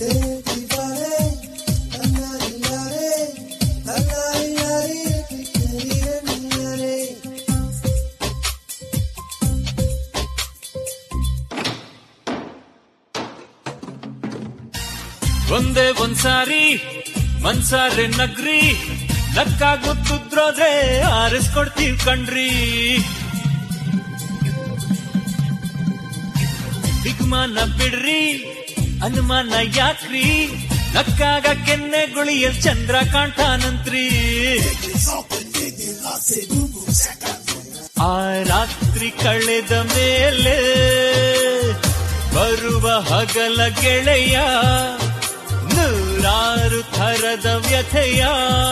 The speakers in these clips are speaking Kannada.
ಒಂದೇ ಒಂದ್ಸಾರಿ ಮನ್ಸಾರೆ ನಗ್ರಿ ನಕ್ಕಾಗ್ ಮುತ್ತುದ್ರೋದ್ರೆ ಆರಿಸ್ಕೊಡ್ತೀವ್ ಕಣ್ರಿ ಬಿಗ್ಮಾನ ಬಿಡ್ರಿ ಅನುಮಾನ ಯಾಕ್ರಿ ನಕ್ಕಾಗ ಕೆನ್ನೆ ಗುಳಿಯಲ್ ಚಂದ್ರ ಕಾಣ್ತಾನಂತ್ರಿ ಆ ರಾತ್ರಿ ಕಳೆದ ಮೇಲೆ ಬರುವ ಹಗಲ ಗೆಳೆಯ ನೂರಾರು ಥರದ ವ್ಯಥೆಯ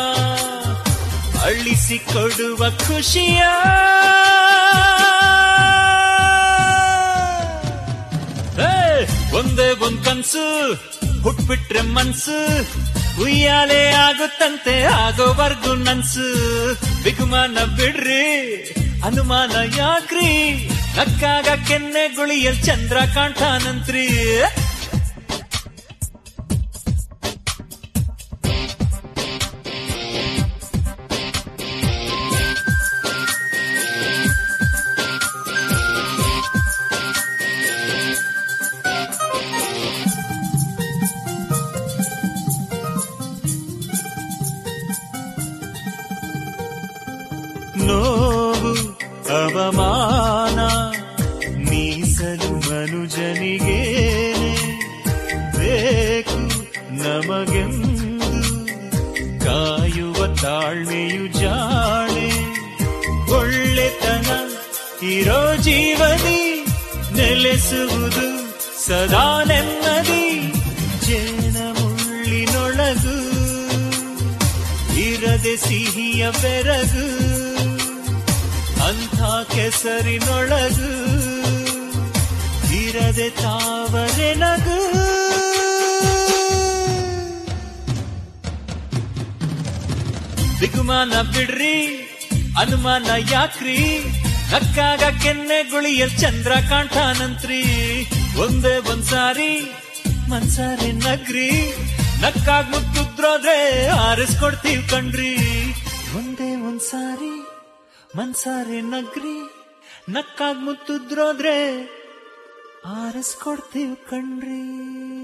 ಅಳಿಸಿಕೊಡುವ ಖುಷಿಯ ಹೇ, ಒಂದೇ ಒಂದ್ ಕನ್ಸು ಹುಟ್ಬಿಟ್ರೆ ಮನ್ಸು ಉಯ್ಯಾಲೆ ಆಗುತ್ತಂತೆ ಆಗೋವರ್ಗು ನನ್ಸು ಬಿಗುಮಾನ ಬಿಡ್ರಿ ಅನುಮಾನ ಯಾಕ್ರಿ ನಕ್ಕಾಗ ಕೆನ್ನೆ ಗುಳಿಯಲ್ ಚಂದ್ರ ಕಾಣ್ತಾನಂತ್ರಿ ನೋವು ಅವಮಾನ ಮೀಸಲು ಮನುಜನಿಗೇನೆ ಬೇಕು ನಮಗೆಂದು ಕಾಯುವ ತಾಳ್ಮೆಯು ಜಾಣೆ ಒಳ್ಳೆತನ ಇರೋ ಜೀವನಿ ನೆಲೆಸುವುದು ಸದಾ ನೆಮ್ಮದಿ ಜೇನ ಮುಳ್ಳಿನೊಳಗು ಇರದೆ ಸಿಹಿಯ ಬೆರಗು ಅಂಥ ಕೆಸರಿನೊಳಗು ಇರದೆ ತಾವರೆ ನಗು ಬಿಗುಮಾನ ಬಿಡ್ರಿ ಅನುಮಾನ ಯಾಕ್ರಿ ನಕ್ಕಾಗ ಕೆನ್ನೆ ಗುಳಿಯಲ್ ಚಂದ್ರ ಕಾಣ್ತಾನಂತ್ರಿ ಒಂದೇ ಒಂದ್ಸಾರಿ ಮನ್ಸಾರಿ ನಗ್ರಿ ನಕ್ಕಾಗ್ ಮುತ್ತುದ್ರೋದ್ರೆ ಆರಿಸ್ಕೊಡ್ತೀವ್ ಕಣ್ರಿ ಒಂದೇ ಒಂದ್ಸಾರಿ ಮನ್ಸಾರಿ ನಗ್ರಿ ನಕ್ಕಾಗ್ ಮುತ್ತುದ್ರೋದ್ರೆ ಆರಿಸ್ಕೊಡ್ತೀವ್ ಕಣ್ರಿ